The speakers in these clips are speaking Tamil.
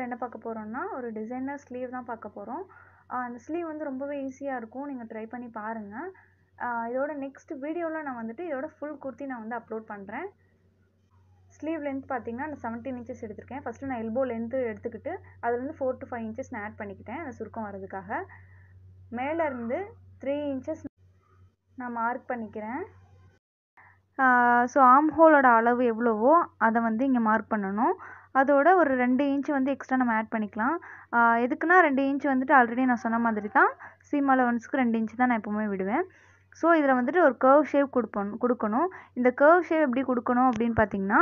என்ன பார்க்க போகிறோம்னா ஒரு டிசைனர் ஸ்லீவ் தான் பார்க்க போகிறோம் அந்த ஸ்லீவ் வந்து ரொம்பவே ஈஸியாக இருக்கும் நீங்கள் ட்ரை பண்ணி பாருங்கள் இதோட நெக்ஸ்ட் வீடியோவில் நான் வந்துட்டு இதோட ஃபுல் குர்த்தி நான் வந்து அப்லோட் பண்ணுறேன் ஸ்லீவ் லென்த் பார்த்தீங்கன்னா நான் செவன்டீன் இன்ச்சஸ் எடுத்திருக்கேன் ஃபஸ்ட்டு நான் எல்போ லென்த்து எடுத்துக்கிட்டு அதுலேருந்து ஃபோர் டு ஃபைவ் இன்ச்சஸ் நான் ஆட் பண்ணிக்கிட்டேன் அந்த சுருக்கம் வரதுக்காக மேலேருந்து த்ரீ இன்ச்சஸ் நான் மார்க் பண்ணிக்கிறேன் ஸோ ஆம் ஹோலோட அளவு எவ்வளவோ அதை வந்து இங்கே மார்க் பண்ணணும் அதோட ஒரு ரெண்டு இன்ச் வந்து எக்ஸ்ட்ரா நம்ம ஆட் பண்ணிக்கலாம் எதுக்குன்னா ரெண்டு இன்ச் வந்துட்டு ஆல்ரெடி நான் சொன்ன மாதிரி தான் சீம் அலவன்ஸ்க்கு ரெண்டு இன்ச் தான் நான் எப்போவுமே விடுவேன் ஸோ இதில் வந்துட்டு ஒரு கர்வ் ஷேப் கொடுப்போம் கொடுக்கணும் இந்த கர்வ் ஷேப் எப்படி கொடுக்கணும் அப்படின்னு பார்த்தீங்கன்னா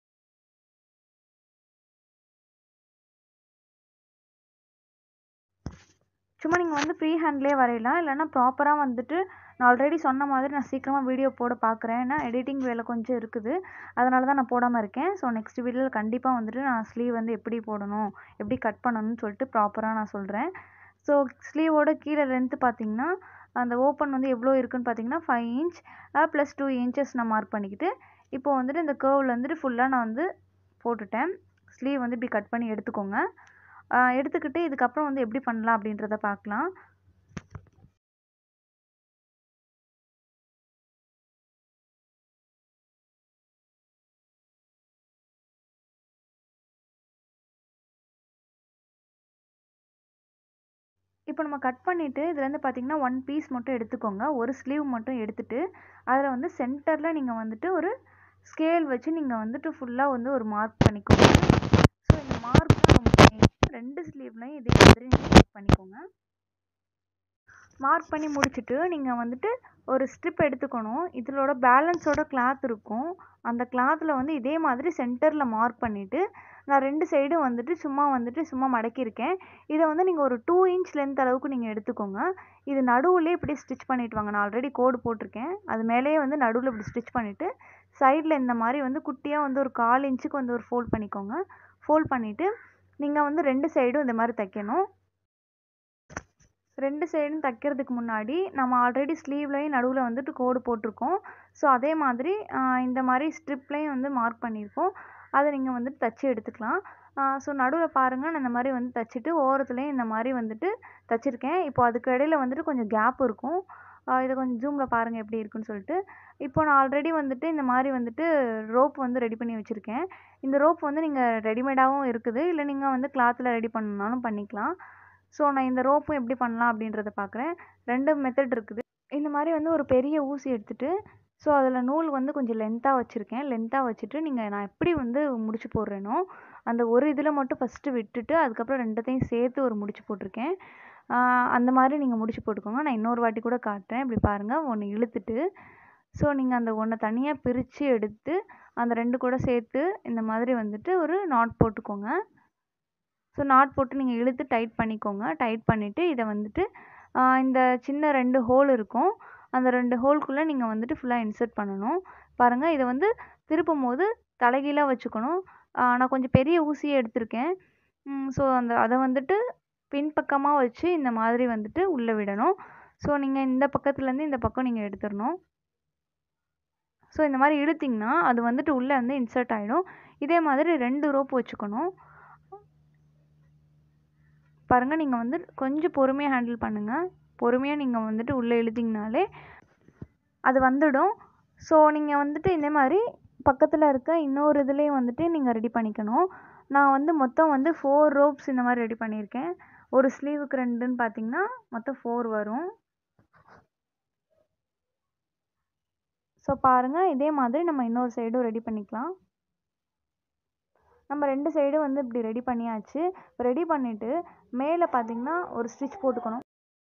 சும்மா நீங்கள் வந்து ஃப்ரீ ஹேண்ட்லேயே வரையலாம் இல்லைனா ப்ராப்பராக வந்துட்டு நான் ஆல்ரெடி சொன்ன மாதிரி நான் சீக்கிரமாக வீடியோ போட பார்க்குறேன் ஏன்னா எடிட்டிங் வேலை கொஞ்சம் இருக்குது அதனால தான் நான் போடாமல் இருக்கேன் ஸோ நெக்ஸ்ட் வீடியோவில் கண்டிப்பாக வந்துட்டு நான் ஸ்லீவ் வந்து எப்படி போடணும் எப்படி கட் பண்ணணும்னு சொல்லிட்டு ப்ராப்பராக நான் சொல்கிறேன் ஸோ ஸ்லீவோட கீழே லென்த்து பார்த்தீங்கன்னா அந்த ஓப்பன் வந்து எவ்வளோ இருக்குன்னு பார்த்தீங்கன்னா five inch plus two inches நான் மார்க் பண்ணிக்கிட்டு இப்போ வந்துட்டு இந்த கேர்வில் வந்துட்டு ஃபுல்லாக நான் வந்து போட்டுட்டேன் ஸ்லீவ் வந்து இப்படி கட் பண்ணி எடுத்துக்கோங்க எடுத்துக்கிட்டு இதுக்கப்புறம் வந்து எப்படி பண்ணலாம் அப்படின்றத பார்க்கலாம் இப்போ நம்ம கட் பண்ணிவிட்டு இதுலேருந்து பார்த்தீங்கன்னா ஒன் பீஸ் மட்டும் எடுத்துக்கோங்க ஒரு ஸ்லீவ் மட்டும் எடுத்துகிட்டு அதில் வந்து சென்டரில் நீங்கள் வந்துட்டு ஒரு ஸ்கேல் வச்சு நீங்கள் வந்துட்டு ஃபுல்லாக வந்து ஒரு மார்க் பண்ணிக்கோங்க ஸோ இந்த மார்க் தான் ரொம்ப ரெண்டு ஸ்லீவ்லையும் இதே மாதிரி நீங்கள் மார்க் பண்ணிக்கோங்க மார்க் பண்ணி முடிச்சுட்டு நீங்கள் வந்துட்டு ஒரு ஸ்ட்ரிப் எடுத்துக்கணும் இதோட பேலன்ஸோட கிளாத் இருக்கும் அந்த கிளாத்தில் வந்து இதே மாதிரி சென்டரில் மார்க் பண்ணிவிட்டு நான் ரெண்டு சைடும் வந்துட்டு சும்மா வந்துட்டு சும்மா மடக்கியிருக்கேன் இதை வந்து நீங்கள் ஒரு டூ இன்ச் லென்த் அளவுக்கு நீங்கள் எடுத்துக்கோங்க இது நடுவுலேயே இப்படி ஸ்டிச் பண்ணிட்டு வாங்க நான் ஆல்ரெடி கோடு போட்டிருக்கேன் அது மேலேயே வந்து நடுவில் இப்படி ஸ்டிச் பண்ணிவிட்டு சைடில் இந்த மாதிரி வந்து குட்டியாக வந்து ஒரு கால் இன்ச்சுக்கு வந்து ஒரு ஃபோல்ட் பண்ணிக்கோங்க ஃபோல்ட் பண்ணிவிட்டு நீங்கள் வந்து ரெண்டு சைடும் இந்த மாதிரி தைக்கணும் ரெண்டு சைடும் தைக்கிறதுக்கு முன்னாடி நம்ம ஆல்ரெடி ஸ்லீவ்லையும் நடுவில் வந்துட்டு கோடு போட்டிருக்கோம் ஸோ அதே மாதிரி இந்த மாதிரி ஸ்ட்ரிப்லையும் வந்து மார்க் பண்ணியிருக்கோம் அதை நீங்கள் வந்துட்டு தைச்சி எடுத்துக்கலாம் ஸோ நடுவில் பாருங்கள் நான் இந்த மாதிரி வந்து தைச்சிட்டு ஓரத்துலேயும் இந்த மாதிரி வந்துட்டு தைச்சிருக்கேன் இப்போ அதுக்கு இடையில வந்துட்டு கொஞ்சம் கேப் இருக்கும் இதை கொஞ்சம் ஜூமில் பாருங்கள் எப்படி இருக்குன்னு சொல்லிட்டு இப்போ நான் ஆல்ரெடி வந்துட்டு இந்த மாதிரி வந்துட்டு ரோப் வந்து ரெடி பண்ணி வச்சுருக்கேன் இந்த ரோப் வந்து நீங்கள் ரெடிமேடாகவும் இருக்குது இல்லை நீங்கள் வந்து கிளாத்தில் ரெடி பண்ணணுன்னாலும் பண்ணிக்கலாம் ஸோ நான் இந்த ரோப்பும் எப்படி பண்ணலாம் அப்படின்றத பார்க்குறேன் ரெண்டு மெத்தட் இருக்குது இந்த மாதிரி வந்து ஒரு பெரிய ஊசி எடுத்துகிட்டு ஸோ அதில் நூல் வந்து கொஞ்சம் லென்த்தாக வச்சுருக்கேன் லென்த்தாக வச்சுட்டு நீங்கள் நான் எப்படி வந்து முடிச்சு போடுறேனோ அந்த ஒரு இதில் மட்டும் ஃபஸ்ட்டு விட்டுட்டு அதுக்கப்புறம் ரெண்டத்தையும் சேர்த்து ஒரு முடிச்சு போட்டிருக்கேன் அந்த மாதிரி நீங்கள் முடிச்சு போட்டுக்கோங்க நான் இன்னொரு வாட்டி கூட காட்டுறேன் இப்படி பாருங்கள் ஒன்று இழுத்துட்டு ஸோ நீங்கள் அந்த ஒன்றை தனியாக பிரித்து எடுத்து அந்த ரெண்டு கூட சேர்த்து இந்த மாதிரி வந்துட்டு ஒரு நாட் போட்டுக்கோங்க ஸோ நாட் போட்டு நீங்கள் இழுத்து டைட் பண்ணிக்கோங்க டைட் பண்ணிவிட்டு இதை வந்துட்டு இந்த சின்ன ரெண்டு ஹோல் இருக்கும் அந்த ரெண்டு ஹோல்குள்ளே நீங்கள் வந்துட்டு ஃபுல்லாக இன்சர்ட் பண்ணணும் பாருங்கள் இதை வந்து திருப்பும் போது தலைகீழாக வச்சுக்கணும் நான் கொஞ்சம் பெரிய ஊசியை எடுத்திருக்கேன் ஸோ அந்த அதை வந்துட்டு பின்பக்கமாக வச்சு இந்த மாதிரி வந்துட்டு உள்ளே விடணும் ஸோ நீங்கள் இந்த பக்கத்துலேருந்து இந்த பக்கம் நீங்கள் எடுத்துடணும் ஸோ இந்த மாதிரி இழுத்திங்கன்னா அது வந்துட்டு உள்ளே வந்து இன்சர்ட் ஆகிடும் இதே மாதிரி ரெண்டு ரோப் வச்சுக்கணும் பாருங்கள் நீங்கள் வந்து கொஞ்சம் பொறுமையாக ஹேண்டில் பண்ணுங்கள் பொறுமையாக நீங்கள் வந்துட்டு உள்ளே இழுத்திங்கனாலே அது வந்துடும் ஸோ நீங்கள் வந்துட்டு இந்த மாதிரி பக்கத்தில் இருக்க இன்னொரு இதுலேயும் வந்துட்டு நீங்கள் ரெடி பண்ணிக்கணும் நான் வந்து மொத்தம் வந்து ஃபோர் ரோப்ஸ் இந்த மாதிரி ரெடி பண்ணியிருக்கேன் ஒரு ஸ்லீவுக்கு ரெண்டுன்னு பார்த்தீங்கன்னா மொத்தம் ஃபோர் வரும் ஸோ பாருங்கள் இதே மாதிரி நம்ம இன்னொரு சைடும் ரெடி பண்ணிக்கலாம் நம்ம ரெண்டு சைடும் வந்து இப்படி ரெடி பண்ணியாச்சு ரெடி பண்ணிவிட்டு மேலே பார்த்தீங்கன்னா ஒரு ஸ்டிச் போட்டுக்கணும்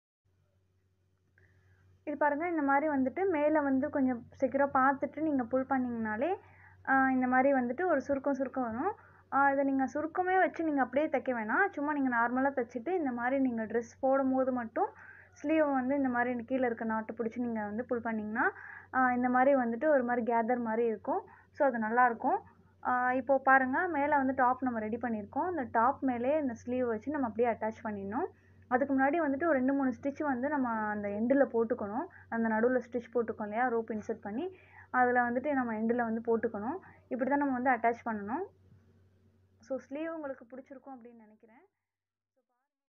இது பாருங்கள் இந்த மாதிரி வந்துட்டு மேலே வந்து கொஞ்சம் செக்யூராக பார்த்துட்டு நீங்கள் புல் பண்ணிங்கனாலே இந்த மாதிரி வந்துட்டு ஒரு சுருக்கம் சுருக்கம் வரும் இதை நீங்கள் சுருக்கமே வச்சு நீங்கள் அப்படியே தைக்க வேணாம் சும்மா நீங்கள் நார்மலாக தைச்சிட்டு இந்த மாதிரி நீங்கள் ட்ரெஸ் போடும்போது மட்டும் ஸ்லீவ் வந்து இந்த மாதிரி கீழே இருக்க நாட்டை பிடிச்சி நீங்கள் வந்து புல் பண்ணிங்கன்னா இந்த மாதிரி வந்துட்டு ஒரு மாதிரி கேதர் மாதிரி இருக்கும் ஸோ அது நல்லாயிருக்கும் இப்போது பாருங்கள் மேலே வந்து டாப் நம்ம ரெடி பண்ணியிருக்கோம் இந்த டாப் மேலே இந்த ஸ்லீவ் வச்சு நம்ம அப்படியே அட்டாச் பண்ணிடணும் அதுக்கு முன்னாடி வந்துட்டு ஒரு ரெண்டு மூணு ஸ்டிச் வந்து நம்ம அந்த எண்டில் போட்டுக்கணும் அந்த நடுவில் ஸ்டிச் போட்டுக்கோம் இல்லையா ரோப் இன்சர்ட் பண்ணி அதில் வந்துட்டு நம்ம எண்டில் வந்து போட்டுக்கணும் இப்படி தான் நம்ம வந்து அட்டாச் பண்ணணும் ஸோ ஸ்லீவ் உங்களுக்கு பிடிச்சிருக்கும் அப்படின்னு நினைக்கிறேன்